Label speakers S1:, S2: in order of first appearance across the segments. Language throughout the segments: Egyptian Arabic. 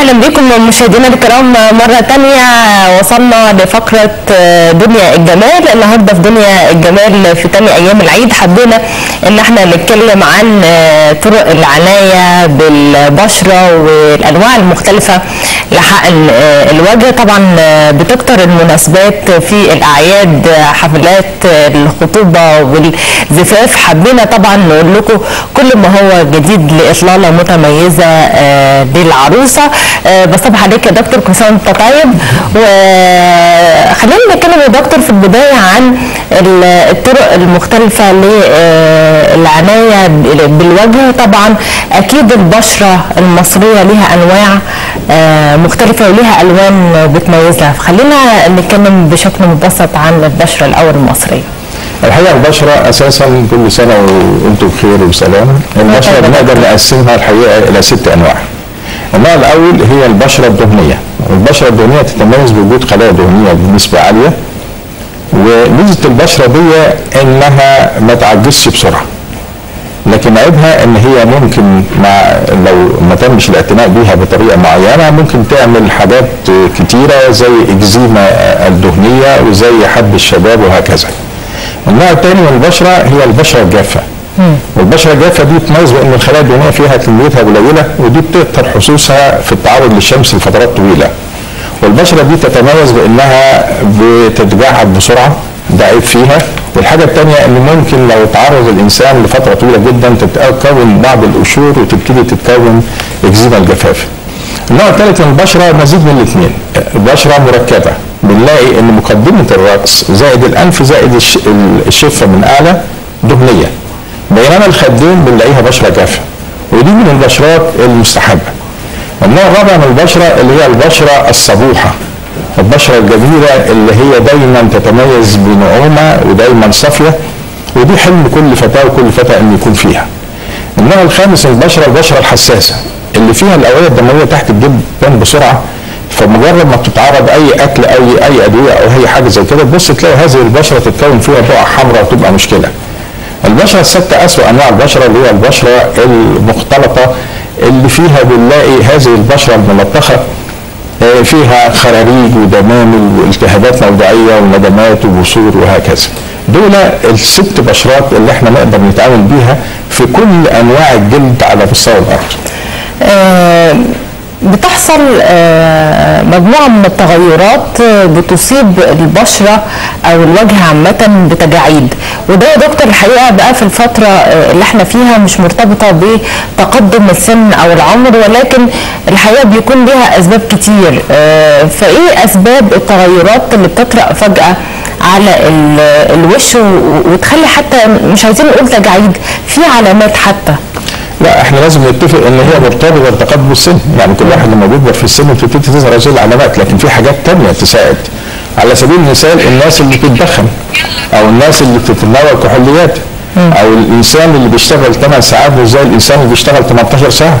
S1: اهلا بكم مشاهدينا الكرام مره تانية وصلنا لفقره دنيا الجمال النهارده في دنيا الجمال في تاني ايام العيد حبينا ان احنا نتكلم عن طرق العنايه بالبشره والانواع المختلفه لحقن الوجه طبعا بتكتر المناسبات في الاعياد حفلات الخطوبه والزفاف حبينا طبعا نقول لكم كل ما هو جديد لاطلاله متميزه للعروسه بصبح عليك يا دكتور كل سنه وانت طيب وخلينا نتكلم يا دكتور في البدايه عن الطرق المختلفه للعنايه بالوجه طبعا اكيد البشره المصريه لها انواع مختلفه ولها الوان بتميزها فخلينا نتكلم بشكل مبسط عن البشره الاول المصريه
S2: الحقيقه البشره اساسا كل سنه وانتم بخير وسلام البشره بنقدر نقسمها الحقيقه الى ست انواع النوع الاول هي البشره الدهنيه البشره الدهنيه تتميز بوجود خلايا دهنيه بنسبه عاليه وميزه البشره دي انها ما تعجزش بسرعه لكن عيبها ان هي ممكن مع لو ما تمش الاعتناء بيها بطريقه معينه ممكن تعمل حاجات كتيره زي اكزيما الدهنيه وزي حب الشباب وهكذا. النوع الثاني من البشره هي البشره الجافه. والبشره الجافه دي تميز بان الخلايا الدهنيه فيها كميتها قليله ودي بتكتر حسوسها في التعرض للشمس لفترات طويله. والبشره دي تتميز بانها بتتجعد بسرعه ده عيب فيها والحاجه الثانيه ان ممكن لو تعرض الانسان لفتره طويله جدا تتكون بعض القشور وتبتدي تتكون اكزيما الجفاف. النوع الثالث من البشره مزيج من الاثنين بشره مركبه بنلاقي ان مقدمه الراس زائد الانف زائد الشفه من اعلى دهنيه بينما الخدين بنلاقيها بشره جافه ودي من البشرات المستحبه. النوع الرابع من البشره اللي هي البشره الصبوحه البشرة الجميلة اللي هي دايما تتميز بنعومة ودايما صافية ودي حلم كل فتاة وكل فتاة ان يكون فيها. النوع الخامس من البشرة البشرة الحساسة اللي فيها الأوعية الدموية تحت الجلد تبان بسرعة فمجرد ما بتتعرض أي أكل أو أي أدوية أو أي حاجة زي كده تبص تلاقي هذه البشرة تتكون فيها بقع حمراء وتبقى مشكلة. البشرة الستة أسوأ أنواع البشرة اللي هي البشرة المختلطة اللي فيها بنلاقي هذه البشرة الملطخة فيها خراريج ودمامل والتهابات موضعيه وندمات وبثور وهكذا. دول الست بشرات اللي احنا نقدر نتعامل بيها في كل انواع الجلد على مستوى الارض.
S1: آه بتحصل آه مجموعة من التغيرات بتصيب البشرة أو الوجه عامة بتجاعيد وده يا دكتور الحقيقة بقى في الفترة اللي احنا فيها مش مرتبطة بتقدم السن أو العمر ولكن الحقيقة بيكون لها أسباب كتير آه فإيه أسباب التغيرات اللي بتطرأ فجأة على الوش وتخلي حتى مش عايزين نقول تجاعيد في علامات حتى
S2: لا احنا لازم نتفق ان هي مرتبطه بتقدم السن يعني كل واحد لما بيكبر في السن بتبتدي تظهر هذه العلامات لكن في حاجات تانية تساعد على سبيل المثال الناس اللي بتدخن او الناس اللي بتتناول كحوليات او الانسان اللي بيشتغل 8 ساعات مش زي الانسان اللي بيشتغل 18 ساعه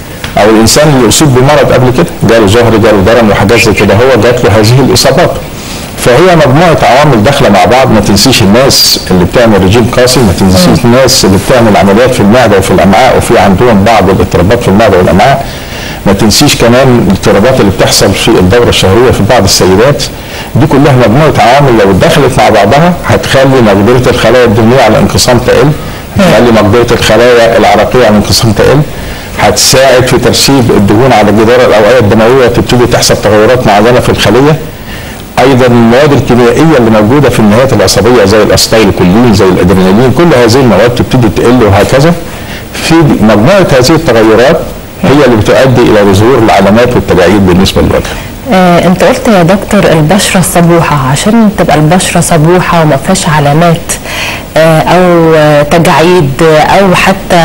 S2: او الانسان اللي اصيب بمرض قبل كده جاله زهر جاله درم وحاجات زي كده هو جات له هذه الاصابات فهي مجموعه عوامل داخله مع بعض ما تنسيش الناس اللي بتعمل رجيم قاسي ما تنسيش الناس اللي بتعمل عمليات في المعده وفي الامعاء وفي عندهم بعض الاضطرابات في المعده والامعاء ما تنسيش كمان الاضطرابات اللي بتحصل في الدوره الشهريه في بعض السيدات دي كلها مجموعه عوامل لو اتدخلت مع بعضها هتخلي مقدره الخلايا الدهنيه على الانقسام تقل هتخلي مقدره الخلايا العرقيه على الانقسام تقل هتساعد في ترسيب الدهون على جدار الاوعيه الدمويه وتبتدي تحصل تغيرات معينه في الخليه ايضا المواد الكيميائيه اللي موجوده في النهايات العصبيه زي الاسيتايلكولين زي الادرينالين كل هذه المواد تبتدي تقل وهكذا في مجموعه هذه التغيرات هي اللي بتؤدي الى ظهور العلامات والتجاعيد بالنسبه للوجه.
S1: آه انت قلت يا دكتور البشره الصبوحه عشان تبقى البشره صبوحه وما فيهاش علامات آه او تجاعيد او حتى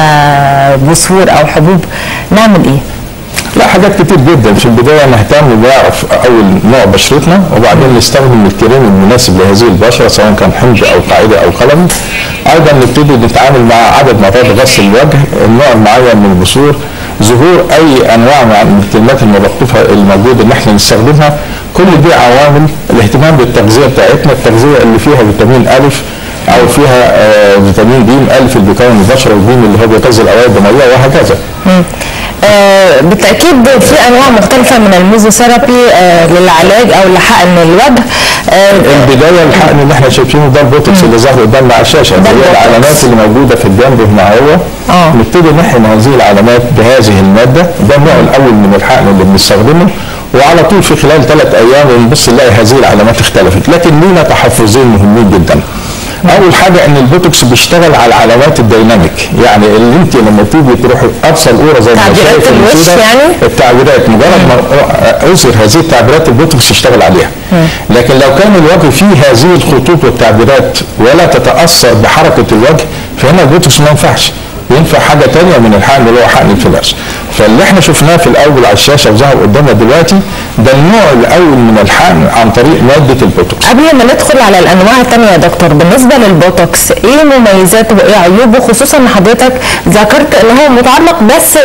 S1: بثور او حبوب نعمل ايه؟
S2: لا حاجات كتير جدا في البدايه نهتم نعرف اول نوع بشرتنا وبعدين نستخدم الكريم المناسب لهذه البشره سواء كان حمض او قاعده او قلم ايضا نبتدي نتعامل مع عدد مرات غسل الوجه النوع المعين من البثور ظهور اي انواع من الكلمات الملطفه الموجوده اللي احنا نستخدمها كل دي عوامل الاهتمام بالتغذيه بتاعتنا التغذيه اللي فيها فيتامين الف او فيها آه فيتامين ب الف اللي بيكون البشره والجيم اللي هو بيغذي الاوعيه الدمويه وهكذا.
S1: مم. آه، بالتاكيد في انواع مختلفه من الميزوثيرابي آه، للعلاج او لحقن الوجه آه،
S2: البدايه الحقن اللي احنا شايفينه ده البوتوكس اللي ظهر قدامنا على الشاشه
S1: ده
S2: اللي هي
S1: البوتوكس.
S2: العلامات اللي موجوده في الجنب هنا هو
S1: آه.
S2: نبتدي نحقن هذه العلامات بهذه الماده ده النوع الاول من الحقن اللي بنستخدمه وعلى طول في خلال ثلاث ايام نبص نلاقي هذه العلامات اختلفت لكن لينا تحفظين مهمين جدا اول حاجه ان البوتوكس بيشتغل على العلامات الديناميك يعني اللي انت لما تيجي تروحي ابصر الاورا زي ما
S1: تعبيرات
S2: شايف
S1: الوش
S2: المشيرة،
S1: يعني؟
S2: التعبيرات مجرد ما اظهر هذه التعبيرات البوتوكس يشتغل عليها لكن لو كان الوجه فيه هذه الخطوط والتعبيرات ولا تتاثر بحركه الوجه فهنا البوتوكس ما ينفعش ينفع حاجه تانية من الحقن اللي هو حقن الفيلرز فاللي احنا شفناه في الاول على الشاشه وظهر قدامنا دلوقتي ده النوع الاول من الحقن عن طريق ماده البوتوكس
S1: قبل ما ندخل على الانواع الثانيه يا دكتور بالنسبه للبوتوكس ايه مميزاته وايه عيوبه خصوصا ان حضرتك ذكرت ان هو متعلق بس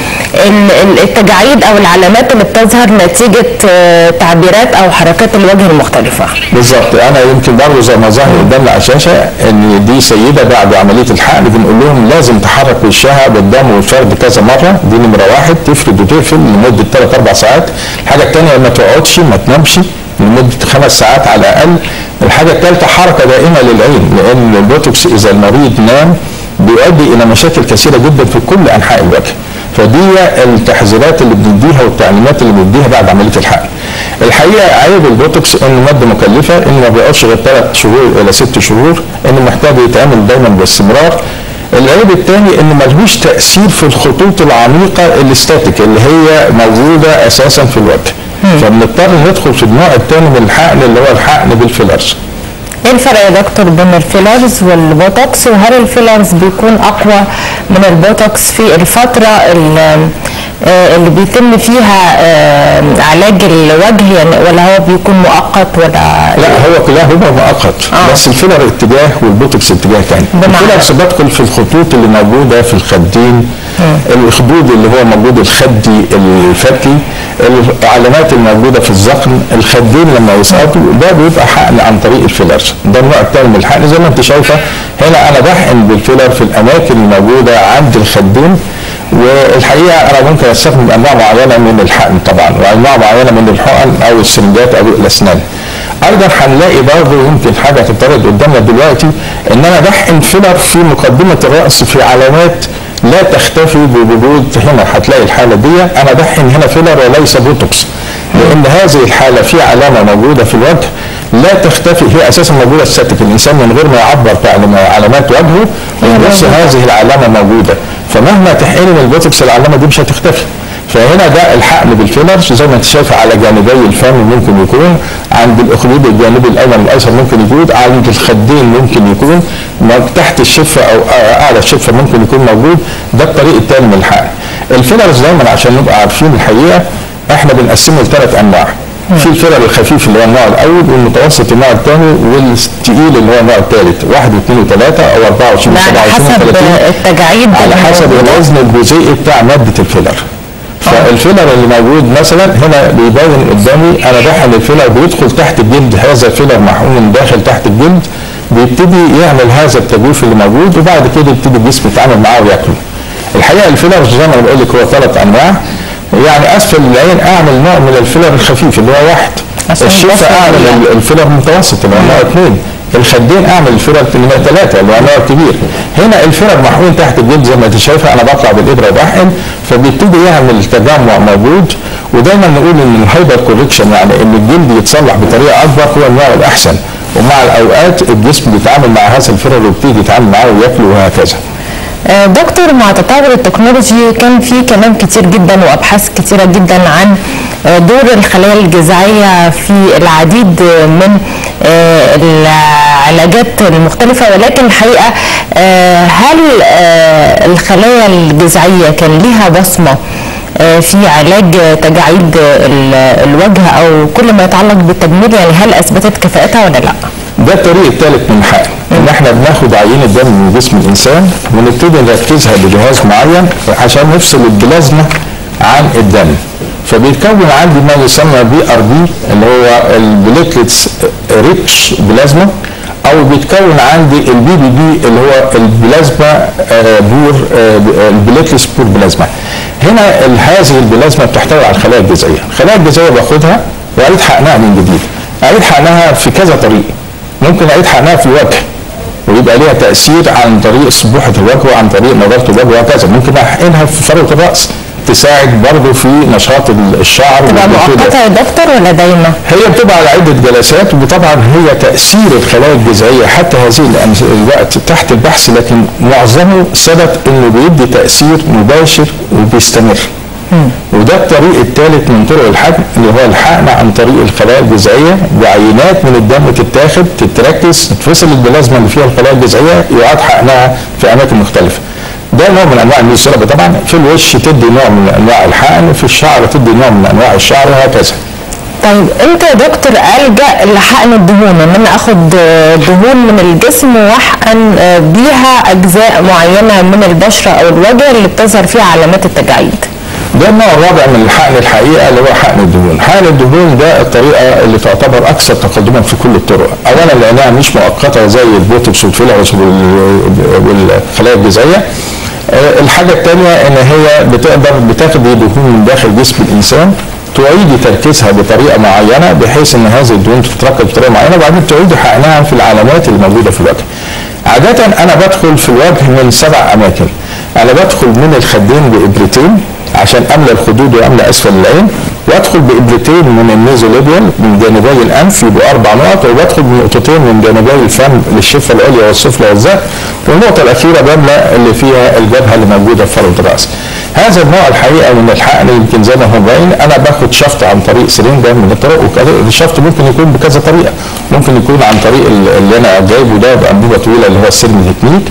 S1: بالتجاعيد او العلامات اللي بتظهر نتيجه آه، تعبيرات او حركات الوجه المختلفه
S2: بالظبط انا يمكن برضه زي ما ظهر قدامنا على الشاشه ان دي سيده بعد عمليه الحقن بنقول لهم لازم تحرك وشها بالدم والفرد كذا مره دي نمره واحد تفرد وتقفل لمده ثلاث اربع ساعات الحاجه الثانيه ما تقعدش ما تنامش لمده خمس ساعات على الاقل الحاجه الثالثه حركه دائمه للعين لان البوتوكس اذا المريض نام بيؤدي الى مشاكل كثيره جدا في كل انحاء الوجه فدي التحذيرات اللي بنديها والتعليمات اللي بنديها بعد عمليه الحقن. الحقيقه عيب البوتوكس انه ماده مكلفه انه ما بيقعدش غير ثلاث شهور الى ست شهور انه محتاج يتعمل دايما باستمرار. العيب الثاني انه ملهوش تاثير في الخطوط العميقه الاستاتيك اللي هي موجوده اساسا في الوجه. فبنضطر ندخل في النوع الثاني من الحقن اللي هو الحقن بالفيلرز.
S1: ايه الفرق يا دكتور بين الفيلرز والبوتوكس وهل الفيلرز بيكون اقوى من البوتوكس في الفتره ال- آه، اللي بيتم فيها آه، علاج الوجه يعني ولا هو بيكون مؤقت ولا
S2: لا هو كلاهما مؤقت
S1: آه.
S2: بس الفيلر اتجاه والبوتوكس اتجاه تاني
S1: بمعنى؟
S2: الفيلرز بدخل في الخطوط اللي موجوده في الخدين الخدود اللي هو موجود الخدي الفكي العلامات الموجوده في الذقن الخدين لما يسقطوا ده بيبقى حقن عن طريق الفيلرز ده النوع الثاني من الحقن زي ما انت شايفه هنا انا بحقن بالفيلر في الاماكن الموجوده عند الخدين والحقيقه انا ممكن استخدم انواع معينه من الحقن طبعا وانواع معينه من الحقن او السرنجات او الاسنان ايضا هنلاقي برضه يمكن حاجه تتعرض قدامنا دلوقتي ان انا بحقن فيلر في مقدمه الراس في علامات لا تختفي بوجود هنا هتلاقي الحاله دي انا بحقن هنا فيلر وليس بوتوكس لان هذه الحاله في علامه موجوده في الوجه لا تختفي هي اساسا موجوده ستاتيك الانسان من غير ما يعبر بعلم- علامات وجهه بنفس هذه العلامه موجوده فمهما تحقن من البوتوكس العلامه دي مش هتختفي فهنا ده الحقن بالفيلرز زي ما انت شايف على جانبي الفم ممكن يكون عند الاخدود الجانبي الايمن والايسر ممكن يكون عند الخدين ممكن يكون م- تحت الشفه او أ- اعلى الشفه ممكن يكون موجود ده الطريق الثاني من الحقن الفيلرز دايما عشان نبقى عارفين الحقيقه احنا بنقسمه لثلاث انواع في الفيلر الخفيف اللي هو النوع الاول والمتوسط النوع الثاني والثقيل اللي هو النوع الثالث واحد واثنين وثلاثه او 24
S1: ده على
S2: 27
S1: حسب
S2: 30
S1: التجاعيد
S2: على حسب
S1: الموجودة.
S2: الوزن الجزيئي بتاع ماده الفيلر فالفيلر اللي موجود مثلا هنا بيبين قدامي انا بحقن الفيلر بيدخل تحت الجلد هذا فيلر محقون داخل تحت الجلد بيبتدي يعمل هذا التجويف اللي موجود وبعد كده يبتدي الجسم يتعامل معاه وياكله. الحقيقه الفيلر زي ما انا بقول لك هو ثلاث انواع يعني اسفل العين اعمل نوع من الفيلر الخفيف اللي هو واحد
S1: عشان
S2: الشفه
S1: يدخل
S2: اعمل
S1: فيها.
S2: ال- الفيلر المتوسط اللي هو نوع اثنين الخدين اعمل الفيلر نوع ثلاثه اللي هو نوع كبير هنا الفيلر محقون تحت الجلد زي ما انت شايفه انا بطلع بالابره وبحقن فبيبتدي يعمل تجمع موجود ودايما نقول ان الهايبر كوركشن يعني ان الجلد يتصلح بطريقه اكبر هو النوع الاحسن ومع الاوقات الجسم بيتعامل مع هذا الفيلر ويبتدي يتعامل معاه وياكله وهكذا
S1: آه، دكتور مع تطور التكنولوجي كان في كلام كتير جدا وابحاث كتيره جدا عن آه، دور الخلايا الجذعيه في العديد من آه، العلاجات المختلفه ولكن الحقيقه آه، هل آه، الخلايا الجذعيه كان ليها بصمه آه، في علاج تجاعيد ال- الوجه او كل ما يتعلق بالتجميل يعني هل اثبتت كفاءتها ولا لا؟
S2: ده الطريق الثالث من الحقن ان احنا بناخد عينه دم من جسم الانسان ونبتدي نركزها بجهاز معين عشان نفصل البلازما عن الدم فبيتكون عندي ما يسمى بي ار بي اللي هو البليتلتس ريتش بلازما او بيتكون عندي البي بي بي اللي هو البلازما آه، بور آه، البليتلتس بور بلازما هنا ال- هذه البلازما بتحتوي على الخلايا الجذعيه، الخلايا الجذعيه باخدها واعيد حقنها من جديد. اعيد حقنها في كذا طريق. ممكن اعيد حقنها في الوجه ويبقى ليها تاثير عن طريق سبوحه الوجه وعن طريق نضاره الوجه وهكذا، ممكن احقنها في فروه الراس تساعد برضه في نشاط ال- الشعر
S1: تبقى
S2: والجلد.
S1: مؤقته يا دكتور ولا دايما؟
S2: هي بتبقى على عده جلسات وطبعا هي تاثير الخلايا الجذعيه حتى هذه الأمس- الوقت تحت البحث لكن معظمه ثبت انه بيدي تاثير مباشر وبيستمر. وده الطريق الثالث من طرق الحقن اللي هو الحقن عن طريق الخلايا الجذعيه بعينات من الدم تتاخد تتركز تتفصل البلازما اللي فيها الخلايا الجذعيه يعاد حقنها في اماكن مختلفه. ده نوع من انواع الميزوثيرابي طبعا في الوش تدي نوع من انواع الحقن في الشعر تدي نوع من انواع الشعر وهكذا.
S1: طيب امتى يا دكتور الجا لحقن الدهون ان انا اخد آه، دهون من الجسم واحقن آه، بيها اجزاء معينه من البشره او الوجه اللي بتظهر فيها علامات التجاعيد
S2: ده النوع الرابع من الحقن الحقيقه اللي هو حقن الدهون، حقن الدهون ده الطريقه اللي تعتبر اكثر تقدما في كل الطرق، اولا لانها مش مؤقته زي البوتوكس والفيلرز وال- والخلايا الجذعيه. آه، الحاجه الثانيه ان هي بتقدر بتاخدي دهون من داخل جسم الانسان تعيدي تركيزها بطريقه معينه بحيث ان هذه الدهون تتركز بطريقه معينه وبعدين تعيدي حقنها في العلامات اللي موجوده في الوجه. عاده انا بدخل في الوجه من سبع اماكن. انا بدخل من الخدين بابرتين عشان املى الخدود واملى اسفل العين وادخل بابرتين من النيزوليبيال من جانبي الانف يبقوا اربع نقط وبدخل بنقطتين من جانبي الفم للشفه العليا والسفلى والذقن والنقطه الاخيره بملى اللي فيها الجبهه اللي موجوده في فروه الراس. هذا النوع الحقيقه من الحقن يمكن زي ما هو باين انا باخد شفط عن طريق سرنجه من الطرق وكذا الشفط ممكن يكون بكذا طريقه ممكن يكون عن طريق اللي انا جايبه ده بانبوبه طويله اللي هو السيرم تكنيك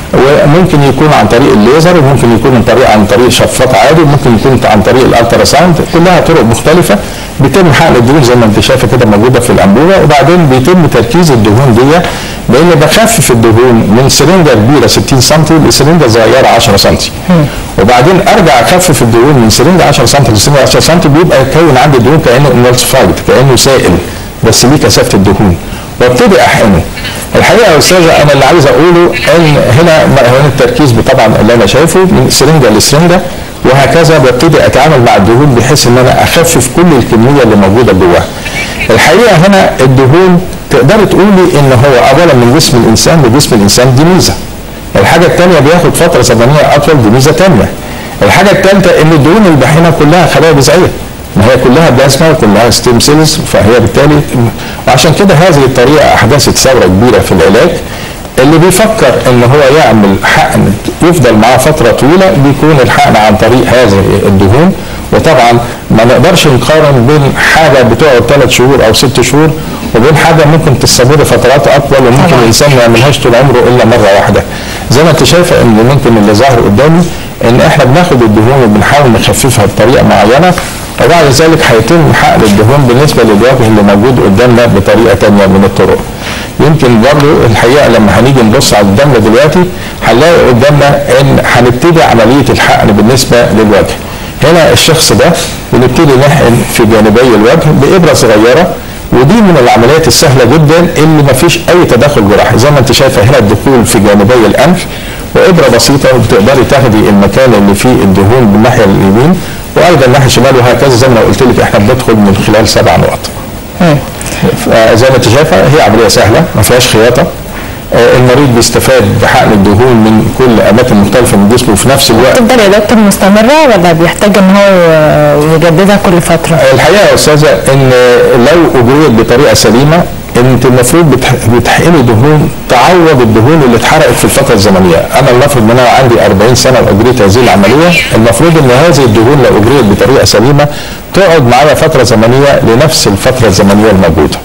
S2: وممكن يكون عن طريق الليزر وممكن يكون عن طريق عن طريق شفاط عادي وممكن يكون عن طريق الالترا ساوند كلها طرق مختلفه بيتم حقن الدهون زي ما انت شايفه كده موجوده في الانبوبه وبعدين بيتم تركيز الدهون دي بان بخفف الدهون من سرنجه كبيره 60 سم لسرنجه صغيره 10 سم وبعدين ارجع اخفف الدهون من سرنجه 10 سم لسرنجه 10 سم بيبقى يكون عندي الدهون كانه امالسيفايد كانه سائل بس ليه كثافه الدهون وابتدي احقنه الحقيقه يا استاذه انا اللي عايز اقوله ان هنا هنا التركيز طبعا اللي انا شايفه من سرنجه لسرنجه وهكذا ببتدي اتعامل مع الدهون بحيث ان انا اخفف كل الكميه اللي موجوده جواها. الحقيقه هنا الدهون تقدري تقولي ان هو اولا من جسم الانسان لجسم الانسان دي ميزه. الحاجه الثانيه بياخد فتره زمنيه اطول دي ميزه ثانيه. الحاجه الثالثه ان الدهون اللي بحينها كلها خلايا جذعيه. ما هي كلها بلازما وكلها ستيم سيلز فهي بالتالي وعشان كده هذه الطريقه احدثت ثوره كبيره في العلاج اللي بيفكر ان هو يعمل حقن يفضل معاه فتره طويله بيكون الحقن عن طريق هذه الدهون وطبعا ما نقدرش نقارن بين حاجه بتقعد ثلاث شهور او ست شهور وبين حاجه ممكن تستمر فترات اطول وممكن
S1: طبعاً.
S2: الانسان ما يعملهاش طول عمره الا مره واحده زي ما انت شايفه ان ممكن اللي ظاهر قدامي ان احنا بناخد الدهون وبنحاول نخففها بطريقه معينه وبعد ذلك هيتم حقن الدهون بالنسبه للوجه اللي موجود قدامنا بطريقه ثانيه من الطرق. يمكن برضه الحقيقه لما هنيجي نبص على قدامنا دلوقتي هنلاقي قدامنا ان هنبتدي عمليه الحقن بالنسبه للوجه. هنا الشخص ده بنبتدي نحقن في جانبي الوجه بابره صغيره ودي من العمليات السهله جدا اللي ما فيش اي تدخل جراحي زي ما انت شايفه هنا الدخول في جانبي الانف وابره بسيطه وبتقدري تاخدي المكان اللي فيه الدهون بالناحيه اليمين وايضا الناحيه الشمال وهكذا زي ما أنا قلت لك احنا بندخل من خلال سبع نقط. زي ما انت شايفه هي عمليه سهله ما فيهاش خياطه آه، المريض بيستفاد بحقن الدهون من كل اماكن مختلفه من جسمه وفي نفس الوقت
S1: تفضل يا دكتور مستمره ولا بيحتاج ان هو يجددها كل فتره؟
S2: الحقيقه يا استاذه ان لو اجريت بطريقه سليمه انت المفروض بتح- بتحقني دهون تعوض الدهون اللي اتحرقت في الفتره الزمنيه، انا المفروض ان انا عندي 40 سنه واجريت هذه العمليه، المفروض ان هذه الدهون لو اجريت بطريقه سليمه تقعد معايا فتره زمنيه لنفس الفتره الزمنيه الموجوده.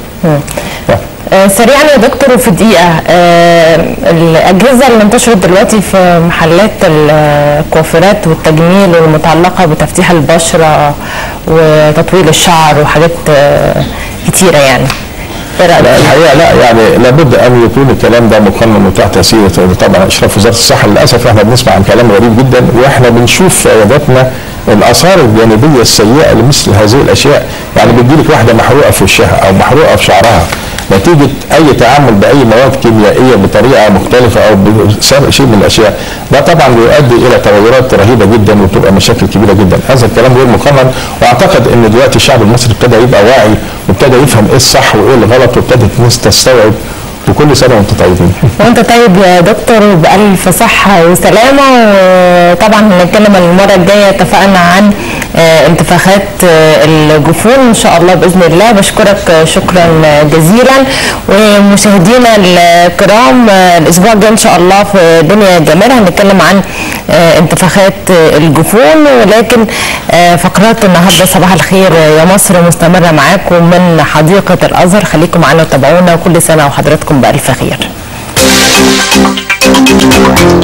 S1: آه، سريعا يا دكتور وفي دقيقة آه، الأجهزة اللي انتشرت دلوقتي في محلات الكوافيرات والتجميل والمتعلقة بتفتيح البشرة وتطويل الشعر وحاجات آه، كتيرة يعني ايه
S2: لا
S1: رأيك؟
S2: الحقيقه لا يعني لابد ان يكون الكلام ده مقنن وتحت تاثير طبعا اشراف وزاره الصحه للاسف احنا بنسمع عن كلام غريب جدا واحنا بنشوف في عياداتنا الاثار الجانبيه السيئه لمثل هذه الاشياء يعني بتجيلك واحده محروقه في وشها او محروقه في شعرها نتيجه اي تعامل باي مواد كيميائيه بطريقه مختلفه او بشيء من الاشياء ده طبعا بيؤدي الى تغيرات رهيبه جدا وتبقى مشاكل كبيره جدا هذا الكلام غير مقنن واعتقد ان دلوقتي الشعب المصري ابتدى يبقى واعي وابتدى يفهم ايه الصح وايه الغلط وابتدت الناس تستوعب وكل سنه وانتم طيبين
S1: وانت طيب يا دكتور وبألف صحة وسلامة وطبعا هنتكلم المرة الجاية اتفقنا عن آه، انتفاخات آه، الجفون ان شاء الله باذن الله بشكرك آه، شكرا جزيلا ومشاهدينا الكرام آه، الاسبوع الجاي ان شاء الله في دنيا الجمال هنتكلم عن آه، انتفاخات آه، الجفون ولكن آه، فقرات النهارده صباح الخير يا مصر مستمره معاكم من حديقه الازهر خليكم معنا وتابعونا وكل سنه وحضراتكم بالف خير